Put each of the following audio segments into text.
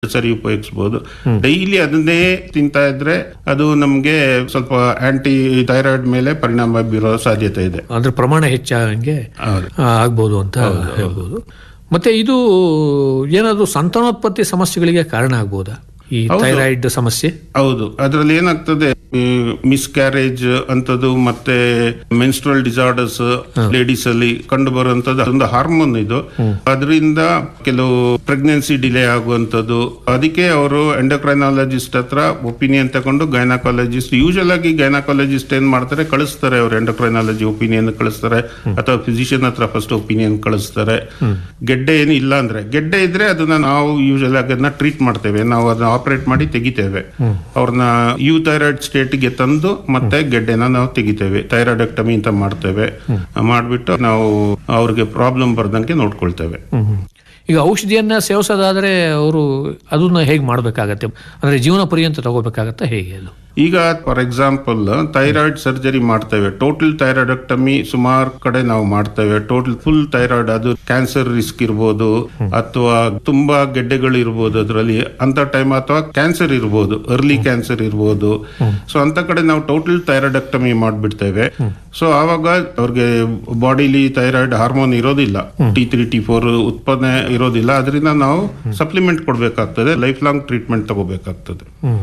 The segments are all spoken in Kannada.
ಸರಿ ಉಪಯೋಗಿಸಬಹುದು ಡೈಲಿ ಅದನ್ನೇ ತಿಂತಾ ಇದ್ರೆ ಅದು ನಮ್ಗೆ ಸ್ವಲ್ಪ ಆಂಟಿ ಥೈರಾಯ್ಡ್ ಮೇಲೆ ಪರಿಣಾಮ ಬೀರೋ ಸಾಧ್ಯತೆ ಇದೆ ಅಂದ್ರೆ ಪ್ರಮಾಣ ಹೆಚ್ಚಾಗಂಗೆ ಹೌದು ಆ, ಆಗ್ಬೋದು ಅಂತ ಹೇಳ್ಬೋದು ಮತ್ತೆ ಇದು ಏನಾದ್ರು ಸಂತಾನೋತ್ಪತ್ತಿ ಸಮಸ್ಯೆಗಳಿಗೆ ಕಾರಣ ಆಗ್ಬೋದಾ ಈ ಹೌದು. ಥೈರಾಯ್ಡ್ ಸಮಸ್ಯೆ ಹೌದು ಅದರಲ್ಲಿ ಏನಾಗ್ತದೆ ಮಿಸ್ಕ್ಯಾರೇಜ್ ಅಂತದ್ದು ಮತ್ತೆ ಮೆನ್ಸ್ಟ್ರಲ್ ಡಿಸಾರ್ಡರ್ಸ್ ಲೇಡೀಸ್ ಅಲ್ಲಿ ಕಂಡು ಬರುವಂತದ್ದು ಅದೊಂದು ಹಾರ್ಮೋನ್ ಇದು ಅದರಿಂದ ಕೆಲವು ಪ್ರೆಗ್ನೆನ್ಸಿ ಡಿಲೇ ಆಗುವಂತದ್ದು ಅದಕ್ಕೆ ಅವರು ಎಂಡೋಕ್ರೈನಾಲಜಿಸ್ಟ್ ಹತ್ರ ಒಪಿನಿಯನ್ ತಗೊಂಡು ಗೈನಕಾಲಜಿಸ್ಟ್ ಯೂಶಲ್ ಆಗಿ ಗೈನಕಾಲಜಿಸ್ಟ್ ಏನ್ ಮಾಡ್ತಾರೆ ಕಳಿಸ್ತಾರೆ ಅವರು ಎಂಡೋಕ್ರೈನಾಲಜಿ ಒಪಿನಿಯನ್ ಕಳಿಸ್ತಾರೆ ಅಥವಾ ಫಿಸಿಷಿಯನ್ ಹತ್ರ ಫಸ್ಟ್ ಒಪಿನಿಯನ್ ಕಳಿಸ್ತಾರೆ ಗೆಡ್ಡೆ ಏನು ಇಲ್ಲ ಅಂದ್ರೆ ಗೆಡ್ಡೆ ಇದ್ರೆ ಅದನ್ನ ನಾವು ಯೂಶಲ್ ಆಗಿ ಅದನ್ನ ಟ್ರೀಟ್ ಮಾಡ್ತೇವೆ ನಾವು ಅದನ್ನ ಆಪರೇಟ್ ಮಾಡಿ ತೆಗಿತೇವೆ ಅವ್ರನ್ನ ಯು ಥೈರಾಯ್ಡ್ ಸ್ಟೇಟ್ಗೆ ತಂದು ಮತ್ತೆ ಗೆಡ್ಡೆನ ನಾವು ತೆಗಿತೇವೆ ಥೈರಾಯ್ಡೆಕ್ಟಮಿ ಅಂತ ಮಾಡ್ತೇವೆ ಮಾಡ್ಬಿಟ್ಟು ನಾವು ಅವ್ರಿಗೆ ಪ್ರಾಬ್ಲಮ್ ಬರ್ದಂಗೆ ನೋಡ್ಕೊಳ್ತೇವೆ ಈಗ ಔಷಧಿಯನ್ನ ಸೇವಿಸೋದಾದ್ರೆ ಅವರು ಅದನ್ನ ಹೇಗೆ ಮಾಡ್ಬೇಕಾಗತ್ತೆ ಅಂದ್ರೆ ಜೀವನ ಪರ್ಯಂತ ತಗೋಬೇಕಾಗತ್ತಾ ಹೇಗೆ ಅದು ಈಗ ಫಾರ್ ಎಕ್ಸಾಂಪಲ್ ಥೈರಾಯ್ಡ್ ಸರ್ಜರಿ ಮಾಡ್ತೇವೆ ಟೋಟಲ್ ಥೈರಾಯ್ಡಕ್ಟಮಿ ಸುಮಾರು ಕಡೆ ನಾವು ಮಾಡ್ತೇವೆ ಟೋಟಲ್ ಫುಲ್ ಥೈರಾಯ್ಡ್ ಅದು ಕ್ಯಾನ್ಸರ್ ರಿಸ್ಕ್ ಇರ್ಬೋದು ಅಥವಾ ತುಂಬಾ ಗೆಡ್ಡೆಗಳು ಇರ್ಬೋದು ಅದರಲ್ಲಿ ಅಂತ ಟೈಮ್ ಅಥವಾ ಕ್ಯಾನ್ಸರ್ ಇರ್ಬೋದು ಅರ್ಲಿ ಕ್ಯಾನ್ಸರ್ ಇರ್ಬೋದು ಸೊ ಅಂತ ಕಡೆ ನಾವು ಟೋಟಲ್ ಥೈರಾಯ್ಡಕ್ಟಮಿ ಮಾಡ್ಬಿಡ್ತೇವೆ ಸೊ ಆವಾಗ ಅವ್ರಿಗೆ ಬಾಡಿಲಿ ಥೈರಾಯ್ಡ್ ಹಾರ್ಮೋನ್ ಇರೋದಿಲ್ಲ ಟಿ ತ್ರೀ ಟಿ ಫೋರ್ ಉತ್ಪನ್ನ ಇರೋದಿಲ್ಲ ಅದರಿಂದ ನಾವು ಸಪ್ಲಿಮೆಂಟ್ ಕೊಡಬೇಕಾಗ್ತದೆ ಲೈಫ್ ಲಾಂಗ್ ಟ್ರೀಟ್ಮೆಂಟ್ ತಗೋಬೇಕಾಗ್ತದೆ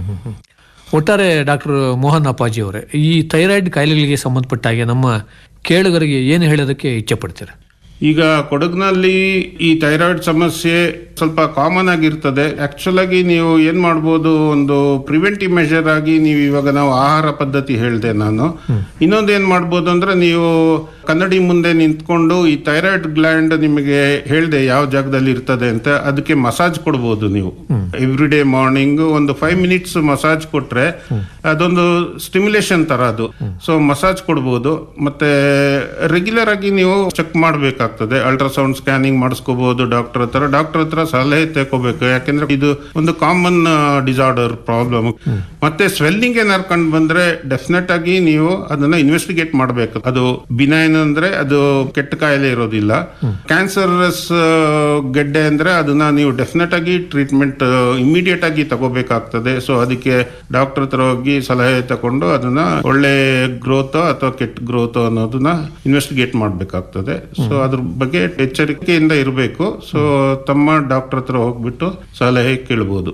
ಒಟ್ಟಾರೆ ಡಾಕ್ಟರ್ ಮೋಹನ್ ಅಪ್ಪಾಜಿ ಅವರೇ ಈ ಥೈರಾಯ್ಡ್ ಕಾಯಿಲೆಗಳಿಗೆ ಸಂಬಂಧಪಟ್ಟ ಹಾಗೆ ನಮ್ಮ ಕೇಳುಗರಿಗೆ ಏನು ಹೇಳೋದಕ್ಕೆ ಇಚ್ಛೆ ಪಡ್ತೀರಾ ಈಗ ಕೊಡಗಿನಲ್ಲಿ ಈ ಥೈರಾಯ್ಡ್ ಸಮಸ್ಯೆ ಸ್ವಲ್ಪ ಕಾಮನ್ ಆಗಿರ್ತದೆ ಆಕ್ಚುಲ್ ಆಗಿ ನೀವು ಏನ್ ಮಾಡ್ಬೋದು ಒಂದು ಪ್ರಿವೆಂಟಿವ್ ಮೆಷರ್ ಆಗಿ ನೀವು ಇವಾಗ ನಾವು ಆಹಾರ ಪದ್ಧತಿ ಹೇಳಿದೆ ನಾನು ಇನ್ನೊಂದು ಏನ್ ಮಾಡ್ಬೋದು ಅಂದ್ರೆ ನೀವು ಕನ್ನಡಿ ಮುಂದೆ ನಿಂತ್ಕೊಂಡು ಈ ಥೈರಾಯ್ಡ್ ಗ್ಲ್ಯಾಂಡ್ ನಿಮಗೆ ಹೇಳಿದೆ ಯಾವ ಜಾಗದಲ್ಲಿ ಇರ್ತದೆ ಅಂತ ಅದಕ್ಕೆ ಮಸಾಜ್ ಕೊಡ್ಬೋದು ನೀವು ಎವ್ರಿ ಡೇ ಮಾರ್ನಿಂಗ್ ಒಂದು ಫೈವ್ ಮಿನಿಟ್ಸ್ ಮಸಾಜ್ ಕೊಟ್ರೆ ಅದೊಂದು ಸ್ಟಿಮ್ಯುಲೇಷನ್ ತರ ಅದು ಸೊ ಮಸಾಜ್ ಕೊಡ್ಬೋದು ಮತ್ತೆ ರೆಗ್ಯುಲರ್ ಆಗಿ ನೀವು ಚೆಕ್ ಮಾಡಬೇಕಾಗ್ತದೆ ಅಲ್ಟ್ರಾಸೌಂಡ್ ಸ್ಕ್ಯಾನಿಂಗ್ ಮಾಡಿಸ್ಕೋಬಹುದು ಡಾಕ್ಟರ್ ಹತ್ರ ಡಾಕ್ಟರ್ ಹತ್ರ ಸಲಹೆ ತಗೋಬೇಕು ಯಾಕೆಂದ್ರೆ ಇದು ಒಂದು ಕಾಮನ್ ಡಿಸಾರ್ಡರ್ ಪ್ರಾಬ್ಲಮ್ ಮತ್ತೆ ಸ್ವೆಲ್ಲಿಂಗ್ ಏನಾರು ಕಂಡು ಬಂದ್ರೆ ಡೆಫಿನೆಟ್ ಆಗಿ ನೀವು ಅದನ್ನ ಇನ್ವೆಸ್ಟಿಗೇಟ್ ಮಾಡಬೇಕು ಅದು ಬಿನೈನ್ ಅಂದ್ರೆ ಅದು ಕೆಟ್ಟ ಕಾಯಿಲೆ ಇರೋದಿಲ್ಲ ಕ್ಯಾನ್ಸರಸ್ ಗೆಡ್ಡೆ ಅಂದ್ರೆ ಅದನ್ನ ನೀವು ಡೆಫಿನೆಟ್ ಆಗಿ ಟ್ರೀಟ್ಮೆಂಟ್ ಇಮಿಡಿಯೇಟ್ ಆಗಿ ತಗೋಬೇಕಾಗ್ತದೆ ಸೊ ಅದಕ್ಕೆ ಡಾಕ್ಟರ್ ಹತ್ರ ಹೋಗಿ ಸಲಹೆ ತಗೊಂಡು ಅದನ್ನ ಒಳ್ಳೆ ಗ್ರೋತ್ ಅಥವಾ ಕೆಟ್ಟ ಗ್ರೋತ್ ಅನ್ನೋದನ್ನ ಇನ್ವೆಸ್ಟಿಗೇಟ್ ಮಾಡಬೇಕಾಗ್ತದೆ ಸೊ ಅದ್ರ ಬಗ್ಗೆ ಎಚ್ಚರಿಕೆಯಿಂದ ಇರಬೇಕು ಸೊ ತಮ್ಮ ಡಾಕ್ಟರ್ ಹತ್ರ ಹೋಗ್ಬಿಟ್ಟು ಸಲಹೆ ಕೇಳಬಹುದು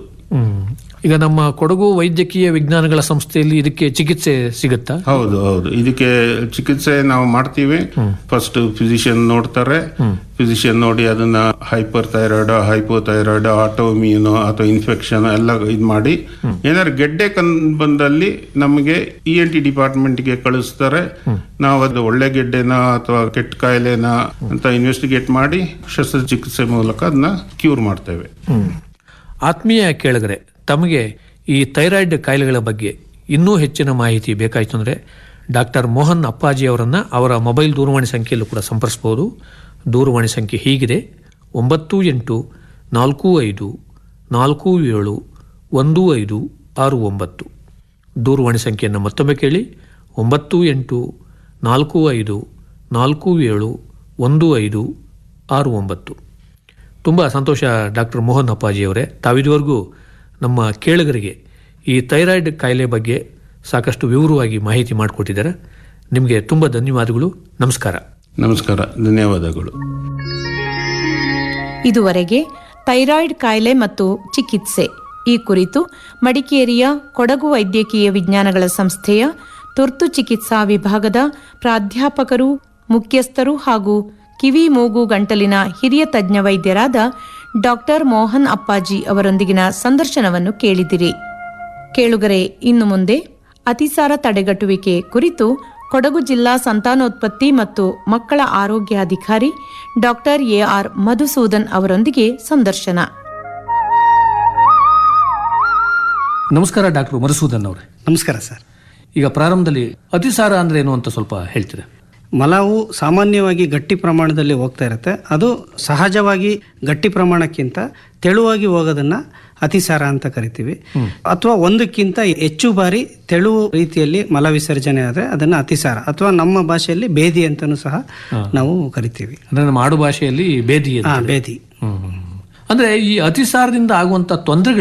ಈಗ ನಮ್ಮ ಕೊಡಗು ವೈದ್ಯಕೀಯ ವಿಜ್ಞಾನಗಳ ಸಂಸ್ಥೆಯಲ್ಲಿ ಇದಕ್ಕೆ ಚಿಕಿತ್ಸೆ ಸಿಗುತ್ತಾ ಹೌದು ಹೌದು ಇದಕ್ಕೆ ಚಿಕಿತ್ಸೆ ನಾವು ಮಾಡ್ತೀವಿ ಫಸ್ಟ್ ಫಿಸಿಷಿಯನ್ ನೋಡ್ತಾರೆ ಫಿಸಿಷಿಯನ್ ನೋಡಿ ಅದನ್ನ hyperthyroid hypothyroid autoimmune ಅಥವಾ ಇನ್ಫೆಕ್ಷನ್ ಎಲ್ಲ ಇದು ಮಾಡಿ ಏನಾದ್ರು ಗೆಡ್ಡೆ ಕಂಡು ಬಂದಲ್ಲಿ ನಮಗೆ ಇ ಎನ್ ಟಿ ಡಿಪಾರ್ಟ್ಮೆಂಟ್ಗೆ ಕಳಿಸ್ತಾರೆ ನಾವು ಅದು ಒಳ್ಳೆ ಗೆಡ್ಡೆನ ಅಥವಾ ಕೆಟ್ಟ ಕಾಯಿಲೆನ ಅಂತ ಇನ್ವೆಸ್ಟಿಗೇಟ್ ಮಾಡಿ ಶಸ್ತ್ರಚಿಕಿತ್ಸೆ ಮೂಲಕ ಅದನ್ನ ಕ್ಯೂರ್ ಮಾಡ್ತೇವೆ ಆತ್ಮೀಯ ಕೇಳಿದರೆ ತಮಗೆ ಈ ಥೈರಾಯ್ಡ್ ಕಾಯಿಲೆಗಳ ಬಗ್ಗೆ ಇನ್ನೂ ಹೆಚ್ಚಿನ ಮಾಹಿತಿ ಬೇಕಾಯಿತು ಅಂದರೆ ಡಾಕ್ಟರ್ ಮೋಹನ್ ಅಪ್ಪಾಜಿ ಅವರನ್ನು ಅವರ ಮೊಬೈಲ್ ದೂರವಾಣಿ ಸಂಖ್ಯೆಯಲ್ಲೂ ಕೂಡ ಸಂಪರ್ಸ್ಬೋದು ದೂರವಾಣಿ ಸಂಖ್ಯೆ ಹೀಗಿದೆ ಒಂಬತ್ತು ಎಂಟು ನಾಲ್ಕು ಐದು ನಾಲ್ಕು ಏಳು ಒಂದು ಐದು ಆರು ಒಂಬತ್ತು ದೂರವಾಣಿ ಸಂಖ್ಯೆಯನ್ನು ಮತ್ತೊಮ್ಮೆ ಕೇಳಿ ಒಂಬತ್ತು ಎಂಟು ನಾಲ್ಕು ಐದು ನಾಲ್ಕು ಏಳು ಒಂದು ಐದು ಆರು ಒಂಬತ್ತು ತುಂಬ ಸಂತೋಷ ಡಾಕ್ಟರ್ ಮೋಹನ್ ಅಪ್ಪಾಜಿಯವರೇ ತಾವಿದುವರೆಗೂ ನಮ್ಮ ಕೇಳುಗರಿಗೆ ಈ ಥೈರಾಯ್ಡ್ ಕಾಯಿಲೆ ಬಗ್ಗೆ ಸಾಕಷ್ಟು ವಿವರವಾಗಿ ಮಾಹಿತಿ ಮಾಡಿಕೊಟ್ಟಿದ್ದಾರೆ ನಿಮಗೆ ತುಂಬ ಧನ್ಯವಾದಗಳು ನಮಸ್ಕಾರ ನಮಸ್ಕಾರ ಧನ್ಯವಾದಗಳು ಇದುವರೆಗೆ ಥೈರಾಯ್ಡ್ ಕಾಯಿಲೆ ಮತ್ತು ಚಿಕಿತ್ಸೆ ಈ ಕುರಿತು ಮಡಿಕೇರಿಯ ಕೊಡಗು ವೈದ್ಯಕೀಯ ವಿಜ್ಞಾನಗಳ ಸಂಸ್ಥೆಯ ತುರ್ತು ಚಿಕಿತ್ಸಾ ವಿಭಾಗದ ಪ್ರಾಧ್ಯಾಪಕರು ಮುಖ್ಯಸ್ಥರು ಹಾಗೂ ಕಿವಿ ಮೂಗು ಗಂಟಲಿನ ಹಿರಿಯ ತಜ್ಞ ವೈದ್ಯರಾದ ಡಾಕ್ಟರ್ ಮೋಹನ್ ಅಪ್ಪಾಜಿ ಅವರೊಂದಿಗಿನ ಸಂದರ್ಶನವನ್ನು ಕೇಳಿದಿರಿ ಕೇಳುಗರೆ ಇನ್ನು ಮುಂದೆ ಅತಿಸಾರ ತಡೆಗಟ್ಟುವಿಕೆ ಕುರಿತು ಕೊಡಗು ಜಿಲ್ಲಾ ಸಂತಾನೋತ್ಪತ್ತಿ ಮತ್ತು ಮಕ್ಕಳ ಆರೋಗ್ಯಾಧಿಕಾರಿ ಡಾಕ್ಟರ್ ಎಆರ್ ಮಧುಸೂದನ್ ಅವರೊಂದಿಗೆ ಸಂದರ್ಶನ ನಮಸ್ಕಾರ ಡಾಕ್ಟರ್ ಮಧುಸೂದನ್ ಅವರೇ ನಮಸ್ಕಾರ ಸರ್ ಈಗ ಪ್ರಾರಂಭದಲ್ಲಿ ಅತಿಸಾರ ಅಂದ್ರೆ ಏನು ಅಂತ ಸ್ವಲ್ಪ ಹೇಳ್ತೀರಾ ಮಲವು ಸಾಮಾನ್ಯವಾಗಿ ಗಟ್ಟಿ ಪ್ರಮಾಣದಲ್ಲಿ ಹೋಗ್ತಾ ಇರುತ್ತೆ ಅದು ಸಹಜವಾಗಿ ಗಟ್ಟಿ ಪ್ರಮಾಣಕ್ಕಿಂತ ತೆಳುವಾಗಿ ಹೋಗೋದನ್ನ ಅತಿಸಾರ ಅಂತ ಕರಿತೀವಿ ಅಥವಾ ಒಂದಕ್ಕಿಂತ ಹೆಚ್ಚು ಬಾರಿ ತೆಳು ರೀತಿಯಲ್ಲಿ ಮಲ ವಿಸರ್ಜನೆ ಆದರೆ ಅದನ್ನ ಅತಿಸಾರ ಅಥವಾ ನಮ್ಮ ಭಾಷೆಯಲ್ಲಿ ಬೇದಿ ಅಂತಲೂ ಸಹ ನಾವು ಕರಿತೀವಿ ಅಂದ್ರೆ ನಮ್ಮ ಆಡು ಭಾಷೆಯಲ್ಲಿ ಬೇದಿ ಅಂತ ಹಾ ಬೇದಿ ಹ್ಮ್. ಅಂದ್ರೆ ಈ ಅತಿಸಾರದಿಂದ ಆಗುವಂತ ತೊಂದರೆಗಳು